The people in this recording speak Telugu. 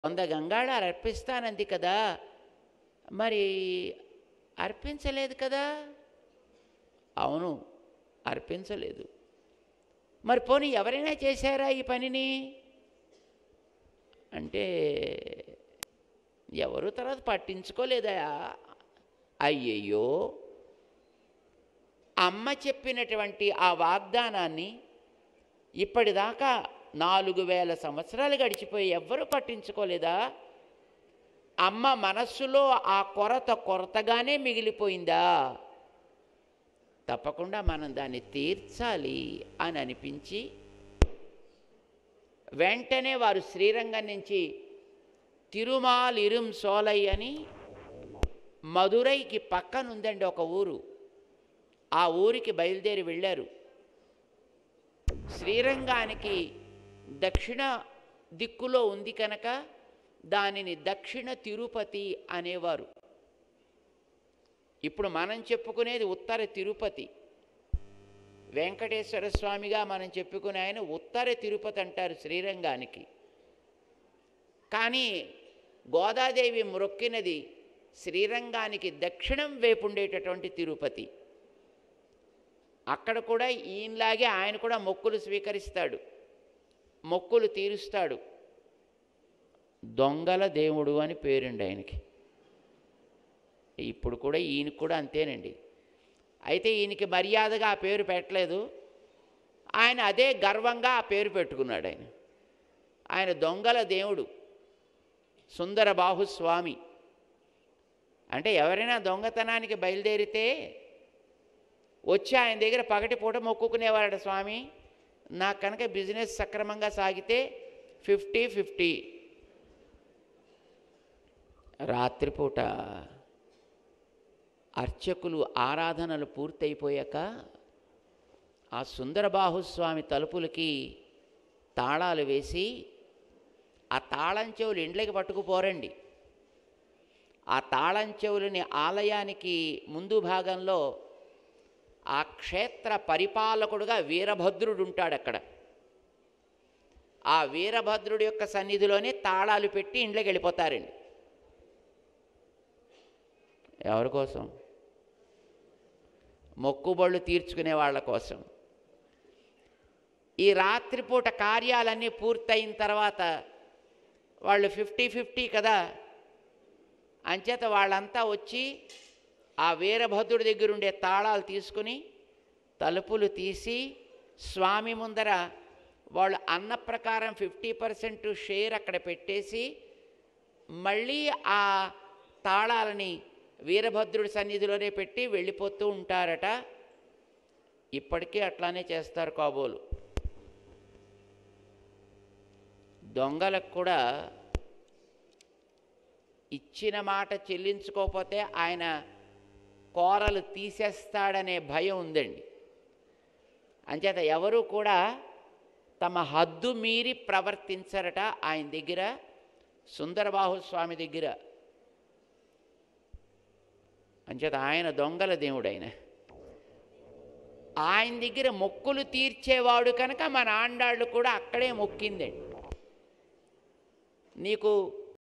వంద గంగాళాలు అర్పిస్తానంది కదా మరి అర్పించలేదు కదా అవును అర్పించలేదు మరి పోనీ ఎవరైనా చేశారా ఈ పనిని అంటే ఎవరు తర్వాత పట్టించుకోలేదా అయ్యయ్యో అమ్మ చెప్పినటువంటి ఆ వాగ్దానాన్ని ఇప్పటిదాకా నాలుగు వేల సంవత్సరాలు గడిచిపోయి ఎవ్వరూ పట్టించుకోలేదా అమ్మ మనస్సులో ఆ కొరత కొరతగానే మిగిలిపోయిందా తప్పకుండా మనం దాన్ని తీర్చాలి అని అనిపించి వెంటనే వారు శ్రీరంగం నుంచి తిరుమాలిరుం సోలై అని మదురైకి పక్కనుందండి ఒక ఊరు ఆ ఊరికి బయలుదేరి వెళ్ళారు శ్రీరంగానికి దక్షిణ దిక్కులో ఉంది కనుక దానిని దక్షిణ తిరుపతి అనేవారు ఇప్పుడు మనం చెప్పుకునేది ఉత్తర తిరుపతి వెంకటేశ్వర స్వామిగా మనం చెప్పుకునే ఆయన ఉత్తర తిరుపతి అంటారు శ్రీరంగానికి కానీ గోదాదేవి మ్రొక్కినది శ్రీరంగానికి దక్షిణం వైపు ఉండేటటువంటి తిరుపతి అక్కడ కూడా ఈయనలాగే ఆయన కూడా మొక్కులు స్వీకరిస్తాడు మొక్కులు తీరుస్తాడు దొంగల దేవుడు అని పేరండి ఆయనకి ఇప్పుడు కూడా ఈయనకి కూడా అంతేనండి అయితే ఈయనకి మర్యాదగా ఆ పేరు పెట్టలేదు ఆయన అదే గర్వంగా ఆ పేరు పెట్టుకున్నాడు ఆయన ఆయన దొంగల దేవుడు సుందర బాహుస్వామి అంటే ఎవరైనా దొంగతనానికి బయలుదేరితే వచ్చి ఆయన దగ్గర పగటిపూట మొక్కుకునేవాడు స్వామి నాకు కనుక బిజినెస్ సక్రమంగా సాగితే ఫిఫ్టీ ఫిఫ్టీ రాత్రిపూట అర్చకులు ఆరాధనలు పూర్తయిపోయాక ఆ సుందరబాహుస్వామి తలుపులకి తాళాలు వేసి ఆ తాళం చెవులు ఇండ్లకి పట్టుకుపోరండి ఆ తాళం చెవులని ఆలయానికి ముందు భాగంలో ఆ క్షేత్ర పరిపాలకుడుగా వీరభద్రుడు ఉంటాడు అక్కడ ఆ వీరభద్రుడి యొక్క సన్నిధిలోనే తాళాలు పెట్టి ఇంట్లోకి వెళ్ళిపోతారండి ఎవరి కోసం మొక్కుబళ్ళు తీర్చుకునే వాళ్ళ కోసం ఈ రాత్రిపూట కార్యాలన్నీ పూర్తయిన తర్వాత వాళ్ళు ఫిఫ్టీ ఫిఫ్టీ కదా అంచేత వాళ్ళంతా వచ్చి ఆ వీరభద్రుడి దగ్గర ఉండే తాళాలు తీసుకుని తలుపులు తీసి స్వామి ముందర వాళ్ళు అన్న ప్రకారం ఫిఫ్టీ పర్సెంట్ షేర్ అక్కడ పెట్టేసి మళ్ళీ ఆ తాళాలని వీరభద్రుడి సన్నిధిలోనే పెట్టి వెళ్ళిపోతూ ఉంటారట ఇప్పటికీ అట్లానే చేస్తారు కాబోలు దొంగలకు కూడా ఇచ్చిన మాట చెల్లించుకోకపోతే ఆయన కోరలు తీసేస్తాడనే భయం ఉందండి అంచేత ఎవరు కూడా తమ హద్దు మీరి ప్రవర్తించరట ఆయన దగ్గర సుందరబాహు స్వామి దగ్గర అంచేత ఆయన దొంగల దేవుడు ఆయన ఆయన దగ్గర మొక్కులు తీర్చేవాడు కనుక మన ఆండాళ్ళు కూడా అక్కడే మొక్కిందండి నీకు